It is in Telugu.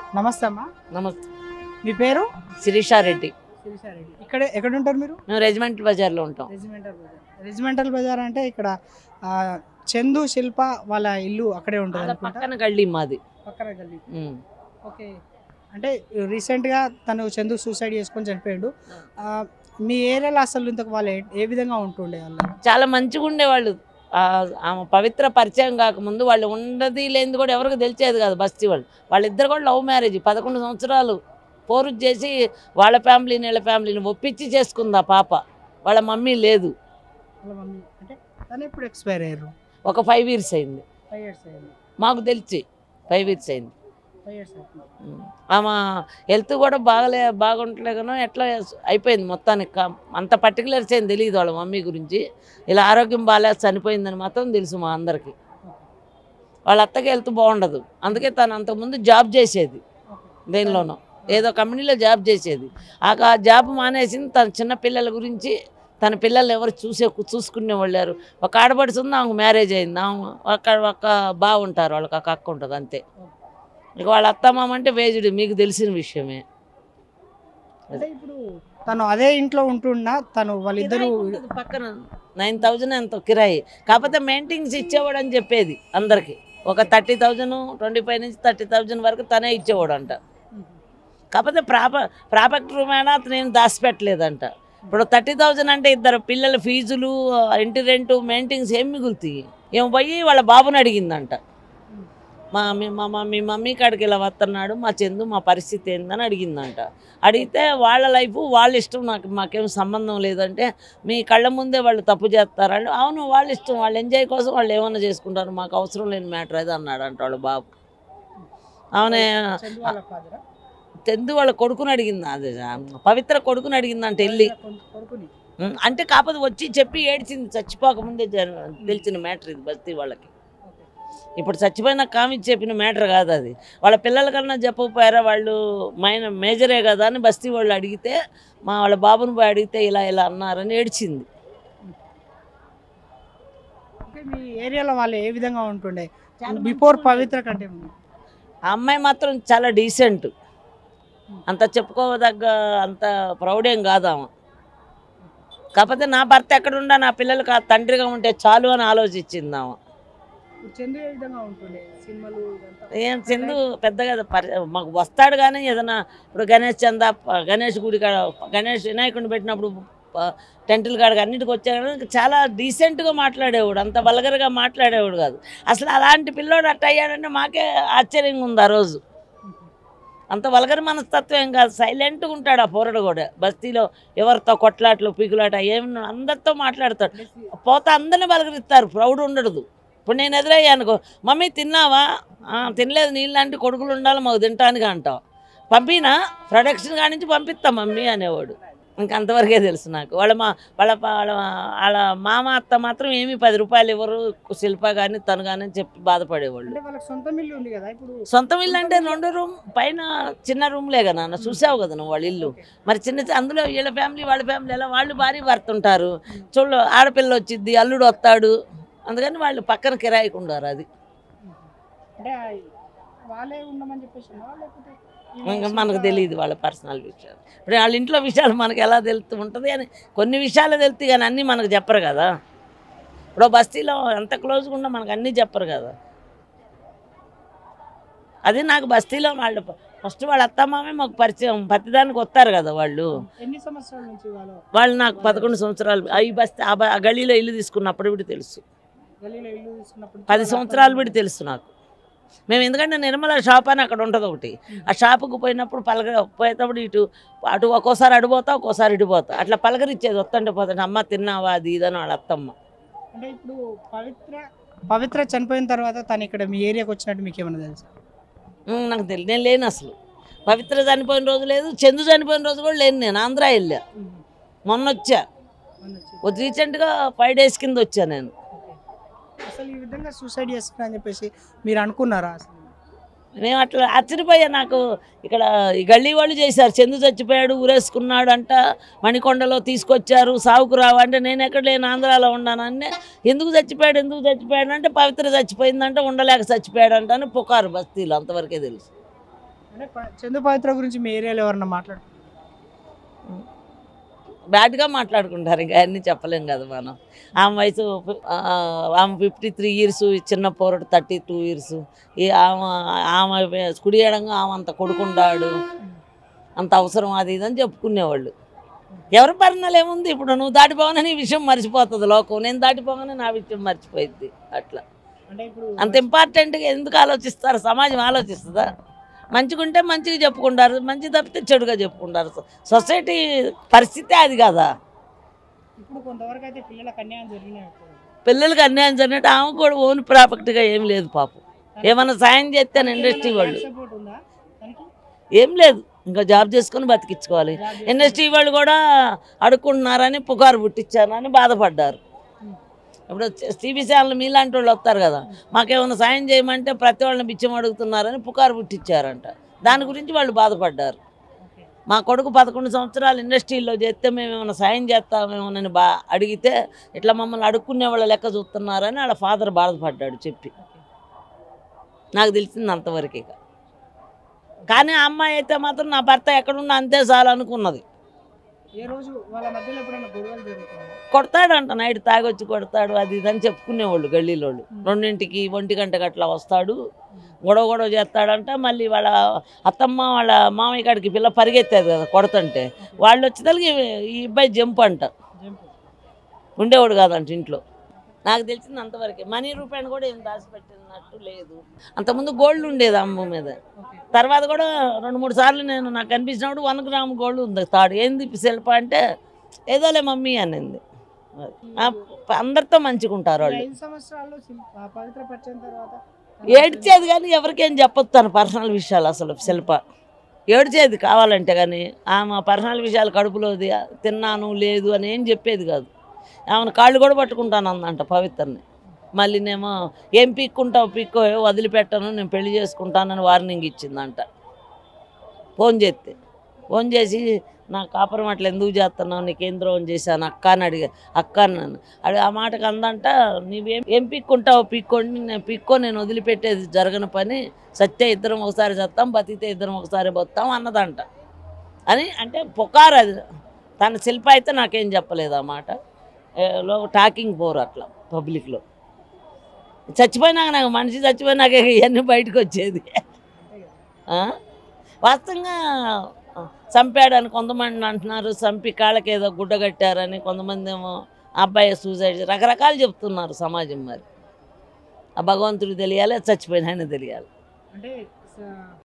నమస్తే అమ్మా నమస్తే మీ పేరు శిరీషారెడ్డి శిరీషారెడ్డి ఇక్కడ ఎక్కడ ఉంటారు మీరు మేము రెజిమెంట్ బజార్లో ఉంటాం రెజిమెంటల్ బజార్ రెజిమెంటల్ బజార్ అంటే ఇక్కడ ఆ, చందు శిల్ప వాళ్ళ ఇల్లు అక్కడే ఉంటుంది అలా అనుకుంటా పక్కన గళ్ళీ మాది పక్కన గల్లీ ఉమ్. ఓకే అంటే రీసెంట్గా తను చందు సూసైడ్ చేసుకొని చనిపోయాడు ఆ, మీ ఏరియాలో అసలు ఇంతకు వాళ్ళు ఏ- ఏ విధంగా ఉంటుండే వాళ్ళు చాలా మంచిగా ఉండేవాళ్ళు ఆ, ఆమె పవిత్ర పరిచయం కాకముందు వాళ్ళు ఉండది లేనిది కూడా ఎవరికి తెలిసేది కాదు బస్తీ వాళ్ళు వాళ్ళిద్దరు కూడా లవ్ మ్యారేజ్ పదకొండు సంవత్సరాలు పోరు చేసి వాళ్ళ ఫ్యామిలీని వీళ్ళ ఫ్యామిలీని ఒప్పించి చేసుకుంది ఆ పాప వాళ్ళ మమ్మీ లేదు వాళ్ళ మమ్మీ అంటే తను ఎప్పుడు ఎక్స్పైర్ అయ్యారు ఒక ఫైవ్ ఇయర్స్ అయింది ఫైవ్ ఇయర్స్ అయ్యింది మాకు తెలిసి ఫైవ్ ఇయర్స్ అయింది ఫైవ్ ఇయర్స్ అవుతుంది ఉమ్. ఆమె హెల్త్ కూడా బాగలే బాగుంటలేగానో ఎట్లా అయిపోయింది మొత్తానికి కా- అంత పర్టికులర్స్ ఏం తెలియదు వాళ్ళ మమ్మీ గురించి ఇలా ఆరోగ్యం బాగాలేదు చనిపోయిందని మాత్రం తెలుసు మా అందరికి వాళ్ళ అత్తకి హెల్త్ బాగుండదు అందుకే తను అంతకుముందు జాబ్ చేసేది దేనిలోనో ఏదో కంపెనీలో జాబ్ చేసేది ఆ కా- జాబ్ మానేసింది తన చిన్న పిల్లల గురించి తన పిల్లలు ఎవరు చూసే చూసుకునే వాళ్ళారు ఒక ఆడపడుచు ఉంది ఆమెకు మ్యారేజ్ అయింది ఆమె ఒక ఒక బాగుంటారు వాళ్ళకి ఒక అక్క ఉంటుంది అంతే ఇక వాళ్ళ అత్తమామ అంటే వేజుడు మీకు తెలిసిన విషయమే అంటే ఇప్పుడు తను అదే ఇంట్లో ఉంటున్నా తను వాళ్ళిద్దరూ కిరాయి ఉంటుంది పక్కన నైన్ థౌజండ్ ఎంతో కిరాయి కాకపోతే మెయింటెన్స్ ఇచ్చేవాడు అని చెప్పేది అందరికి ఒక థర్టీ థౌజండ్ ట్వంటీ ఫైవ్ నుంచి థర్టీ థౌజండ్ వరకు తనే ఇచ్చేవాడు అంట కాకపోతే ప్రాప ప్రాపర్టీ రూమ్ అయినా అతను ఏం దాచిపెట్టలేదంట ఇప్పుడు థర్టీ థౌజండ్ అంటే ఇద్దరు పిల్లల ఫీజులు ఇంటి రెంటు మెయింటెన్స్ ఏం మిగులుతాయి ఏమో పోయి వాళ్ళ బాబుని అడిగిందంట మా మీ మా మా- మీ మమ్మీ కాడికి ఇలా వస్తున్నాడు మా చందు మా పరిస్థితి ఏందని అడిగిందంట అడిగితే వాళ్ళ లైఫ్ వాళ్ళ ఇష్టం నాకు మాకేం సంబంధం లేదంటే మీ కళ్ళ ముందే వాళ్ళు తప్పు చేస్తారంటే అవును వాళ్ళ ఇష్టం వాళ్ళు ఎంజాయ్ కోసం వాళ్ళు ఏమన్నా చేసుకుంటారు మాకు అవసరం లేని మ్యాటర్ అది అన్నాడు అంట వాళ్ళ బాబు అవునే చందు వాళ్ళ father ఆ? తెందు వాళ్ళ కొడుకుని అడిగింది అది పవిత్ర కొడుకుని అడిగిందంట వెళ్ళి కొ- కొడుకుని ఉం, అంటే కాకపోతే వచ్చి చెప్పి ఏడ్చింది చచ్చిపోకముందే జర- తెలిసిన మ్యాటర్ ఇది బస్తీ వాళ్ళకి ఓకే. ఇప్పుడు చచ్చిపోయిన కామిచ్చి చెప్పిన మ్యాటర్ కాదు అది వాళ్ళ పిల్లలకన్నా చెప్పకపోయారా వాళ్ళు మైన మేజరే కదా అని బస్తీ వాళ్ళు అడిగితే మా వాళ్ళ బాబుని పోయి అడిగితే ఇలా ఇలా అన్నారని ఏడ్చింది ఓకే మీ ఏరియాలో వాళ్ళు ఏ విధంగా ఉంటుండే బిఫోర్ పవిత్ర కంటే ముందు ఆ అమ్మాయి మాత్రం చాలా డీసెంట్ అంత చెప్పుకోదగ్గ అంత ప్రౌడేం కాదు ఆమె కాకపోతే నా భర్త ఎక్కడుండా నా పిల్లలకు ఆ తండ్రిగా ఉంటే చాలు అని ఆలోచించింది ఆమె ఇప్పుడు చందు ఏ విధంగా ఉంటుండే సినిమాలు ఇదంతా? ఏం చందు పెద్దగా పరి మాకు వస్తాడు కానీ ఏదైనా ఇప్పుడు గణేష్ చంద ప- గణేష్ గుడి కాడ గణేష్ వినాయకుడిని పెట్టినప్పుడు ప- టెంటుల కాడకి అన్నిటికి వచ్చాడు చాలా డీసెంట్గా మాట్లాడేవాడు అంత బలగరగా మాట్లాడేవాడు కాదు అసలు అలాంటి పిల్లోడు అట్ట అయ్యాడంటే మాకే ఆశ్చర్యంగా ఉంది ఆ రోజు అంత వల్గర్ మనస్తత్వం ఏం కాదు సైలెంట్గా ఉంటాడు ఆ పోరడు కూడా బస్తీలో ఎవరితో కొట్లాట్లు పీకులాట ఏమి అందరితో మాట్లాడతాడు పోతే అందరిని బలగరిస్తారు ప్రౌడ్ ఉండదు ఇప్పుడు నేను ఎదురయ్యా అనుకో మమ్మీ తిన్నావా "ఆ, తినలేదు నీళ్ళంటి కొడుకులు ఉండాలి మాకు తినటానికి అంటావు పంపినా ప్రొడక్షన్ కాడి నుంచి పంపిస్తా మమ్మీ అనేవాడు ఇంక అంతవరకే తెలుసు నాకు వాళ్ళ మా వాళ్ళ ప- వాళ్ళ వాళ్ళ మామ అత్త మాత్రం ఏమీ పది రూపాయలు ఇవ్వరు శిల్ప కానీ తను కానీ అని చెప్పి బాధపడేవాళ్ళు అంటే వాళ్ళకి సొంత ఇల్లు ఉంది కదా ఇప్పుడు సొంతం ఇల్లు అంటే రెండు రూమ్ పైన చిన్న రూమ్లే కదా నాన్న చూసావు కదా నువ్వు వాళ్ళ ఇల్లు మరి చిన్న చి- అందులో వీళ్ళ ఫ్యామిలీ వాళ్ళ ఫ్యామిలీ ఎలా వాళ్ళు భారీ భర్త ఉంటారు చూడు ఆడపిల్ల వచ్చిద్ది అల్లుడు వస్తాడు అందుకని వాళ్ళు పక్కన కిరాయికి ఉండారు అది అంటే ఆ- వాళ్ళే ఉండమని చెప్పేసి లేకపోతే ఇంకా మనకు తెలియదు వాళ్ళ పర్సనల్ విషయాలు ఇప్పుడు వాళ్ళ ఇంట్లో విషయాలు మనకు ఎలా తెలుస్తూ ఉంటుంది అని కొన్ని విషయాలు తెలుస్తాయి కానీ అన్నీ మనకు చెప్పరు కదా ఇప్పుడు బస్తీలో ఎంత క్లోజ్గా ఉన్నా మనకు అన్నీ చెప్పరు కదా అది నాకు బస్తీలో వాళ్ళు ఫస్ట్ వాళ్ళ అత్తమామే మాకు పరిచయం ప్రతిదానికి వస్తారు కదా వాళ్ళు ఎన్ని సంవత్సరాల నుంచి వాళ్ళు వాళ్ళు నాకు పదకొండు సంవత్సరాలు ఆ ఈ బస్తీ ఆ బ- ఆ గలీలో ఇల్లు తీసుకున్నప్పుడు కూడా తెలుసు గల్లీలో ఇల్లు తీసుకున్నప్పుడు పది సంవత్సరాలు కూడా తెలుసు నాకు మేము ఎందుకంటే నిర్మల షాప్ అని అక్కడ ఉంటుంది ఒకటి ఆ షాపుకు పోయినప్పుడు పలక పోయేటప్పుడు ఇటు అటు ఒక్కోసారి అడిపోతా ఒక్కోసారి ఇడిపోతా అట్లా పలకరిచ్చేది వస్తుంటే పోతుంటే అమ్మ తిన్నావా అది ఇదని వాళ్ళ అత్తమ్మ అంటే ఇప్పుడు పవిత్ర పవిత్ర చనిపోయిన తర్వాత తను ఇక్కడ మీ ఏరియాకి వచ్చినట్టు మీకు ఏమైనా తెలుసా ఉమ్, నాకు తెలియదు నేను లేను అసలు పవిత్ర చనిపోయిన రోజు లేదు చందు చనిపోయిన రోజు కూడా లేను నేను ఆంధ్ర వెళ్ళా మొన్న వచ్చా రీసెంట్గా ఫైవ్ డేస్ కింద వచ్చా నేను ఓకే. అసలు ఈ విధంగా సూసైడ్ చేసుకున్నా అని చెప్పేసి మీరు అనుకున్నారా అసలు నేను అట్లా ఆశ్చర్యపోయా నాకు ఇక్కడ ఈ గల్లీ వాళ్ళు చేశారు చందు చచ్చిపోయాడు ఊరేసుకున్నాడు అంట మణికొండలో తీసుకొచ్చారు సావుకు రావా అంటే నేను ఎక్కడ లేను ఆంధ్రాలో ఉన్నాను అంటే ఎందుకు చచ్చిపోయాడు ఎందుకు చచ్చిపోయాడు అంటే పవిత్ర చచ్చిపోయిందంటే ఉండలేక చచ్చిపోయాడు అంట అని పుకారు బస్తీలో అంతవరకే తెలుసు అంటే ప- చందు పవిత్ర గురించి మీ ఏరియాలో ఎవరన్నా మాట్లాడుతున్నారు బ్యాడ్గా మాట్లాడుకుంటారు ఇంకా అన్నీ చెప్పలేం కదా మనం ఆమె వయసు ఆ, ఆమె ఫిఫ్టీ త్రీ ఇయర్స్ చిన్న పోరడు థర్టీ టూ ఇయర్స్ ఈ ఆమె ఆమె కుడియడంగా ఆమె అంత కొడుకుండాడు అంత అవసరం అది ఇది అని చెప్పుకునేవాళ్ళు ఎవరి పరిణాలు ఏముంది ఇప్పుడు నువ్వు దాటిపోగానే నీ విషయం మర్చిపోతుంది లోకం నేను దాటిపోగానే నా విషయం మర్చిపోయింది అట్లా అంటే ఇప్పుడు అంత ఇంపార్టెంట్గా ఎందుకు ఆలోచిస్తారు సమాజం ఆలోచిస్తుందా మంచిగుంటే మంచిగా చెప్పుకుంటారు మంచి తప్పితే చెడుగా చెప్పుకుంటారు సొసైటీ పరిస్థితే అది కదా ఇప్పుడు కొంతవరకు అయితే పిల్లలకు అన్యాయం జరిగినాయి పిల్లలకి అన్యాయం జరిగినట్టు ఆమె కూడా ఓన్ ప్రాపర్టీగా ఏం లేదు పాపం ఏమన్నా సాయం చేస్తే ఇండస్ట్రీ వాళ్ళు సపోర్ట్ ఉందా దానికి ఏం లేదు ఇంకా జాబ్ చేసుకొని బతికించుకోవాలి ఇండస్ట్రీ వాళ్ళు కూడా అడుక్కుంటున్నారని పుకారు పుట్టించారని బాధపడ్డారు ఇప్పుడు టీవీ ఛానల్ మీలాంటి వాళ్ళు వస్తారు కదా మాకేమైనా సాయం చేయమంటే ప్రతి వాళ్ళని బిచ్చం అడుగుతున్నారని పుకారు పుట్టించారంట దాని గురించి వాళ్ళు బాధపడ్డారు ఓకే మా కొడుకు పదకొండు సంవత్సరాలు ఇండస్ట్రీలో చేస్తే మేము ఏమైనా సాయం చేస్తామేమోనని బా అడిగితే ఇట్లా మమ్మల్ని అడుక్కునే వాళ్ళ లెక్క చూస్తున్నారని వాళ్ళ ఫాదర్ బాధపడ్డాడు చెప్పి నాకు తెలిసింది అంతవరకు ఇక కానీ ఆ అమ్మాయి అయితే మాత్రం నా భర్త ఎక్కడున్నా అంతే చాలు అనుకున్నది ఏ రోజు వాళ్ళ మధ్యలో ఎప్పుడైనా గొడవలు జరుగుతున్నాయి కొడతాడంట నైట్ తాగొచ్చి కొడతాడు అది ఇది అని చెప్పుకునేవాళ్ళు గల్లీలోళ్ళు రెండింటికి ఒంటి గంటకి అట్లా వస్తాడు గొడవ గొడవ చేస్తాడంట మళ్ళీ వాళ్ళ అత్తమ్మ వాళ్ళ మామయ్య కాడికి పిల్ల పరిగెత్తేది కదా కొడతంటే వాళ్ళు వచ్చేసరికి ఈ అబ్బాయి జంప్ అంట జంపు ఉండేవాడు కాదంట ఇంట్లో నాకు తెలిసింది అంతవరకే మనీ రూపాయలు కూడా ఏం దాచిపెట్టినట్టు లేదు అంతకుముందు గోల్డ్ ఉండేది అమ్మ మీద ఓకే తర్వాత కూడా రెండు మూడు సార్లు నేను నాకు కనిపించినప్పుడు వన్ గ్రామ్ గోల్డ్ ఉంది తాడు ఏంది శిల్ప అంటే ఏదోలే మమ్మీ అనింది అది. ఆ, అందరితో మంచిగా ఉంటారు ఈ వాళ్ళు ఐదు సంవత్సరాల్లో శిల్- ఆ పవిత్ర పరిచయం తర్వాత ఏడ్చేది కానీ ఎవరికేం చెప్పొద్దు తన పర్సనల్ విషయాలు అసలు శిల్ప ఏడ్చేది కావాలంటే కానీ ఆమె పర్సనల్ విషయాలు కడుపులోది తిన్నాను లేదు అని ఏం చెప్పేది కాదు ఆమెను కాళ్ళు కూడా పట్టుకుంటాను అందంట పవిత్రని మళ్ళీనేమో ఏం పీక్కుంటావు పీక్కో వదిలిపెట్టను నేను పెళ్లి చేసుకుంటానని వార్నింగ్ ఇచ్చిందంట ఫోన్ చేస్తే ఫోన్ చేసి నా కాపురం అట్లా ఎందుకు చేస్తున్నావు నీకేం ద్రోహం చేశాను అక్క అని అడిగా అక్క అన్నాను అది ఆ మాటకు అందంట నీవేం ఏం పీక్కుంటావు పీక్కోండి నేను పీక్కో నేను వదిలిపెట్టేది జరగని పని సత్య ఇద్దరం ఒకసారి చస్తాం బతికితే ఇద్దరం ఒకసారి బతాం అన్నదంట అని అంటే పుకారు అది తన శిల్ప అయితే నాకేం చెప్పలేదు ఆ మాట ఏ, లో టాకింగ్ పోరు అట్లా పబ్లిక్లో చచ్చిపోయినాక నాకు మనిషి చచ్చిపోయినాక ఇవన్నీ బయటకు వచ్చేది ఆ? వాస్తవంగా చంపాడని కొంతమంది అంటున్నారు చంపి కాళ్ళకి ఏదో గుడ్డ కట్టారని కొంతమంది ఏమో ఆ అబ్బాయి సూసైడ్ రకరకాలు చెప్తున్నారు సమాజం మరి ఆ భగవంతుడు తెలియాలి చచ్చిపోయిన ఆయన తెలియాలి అంటే స-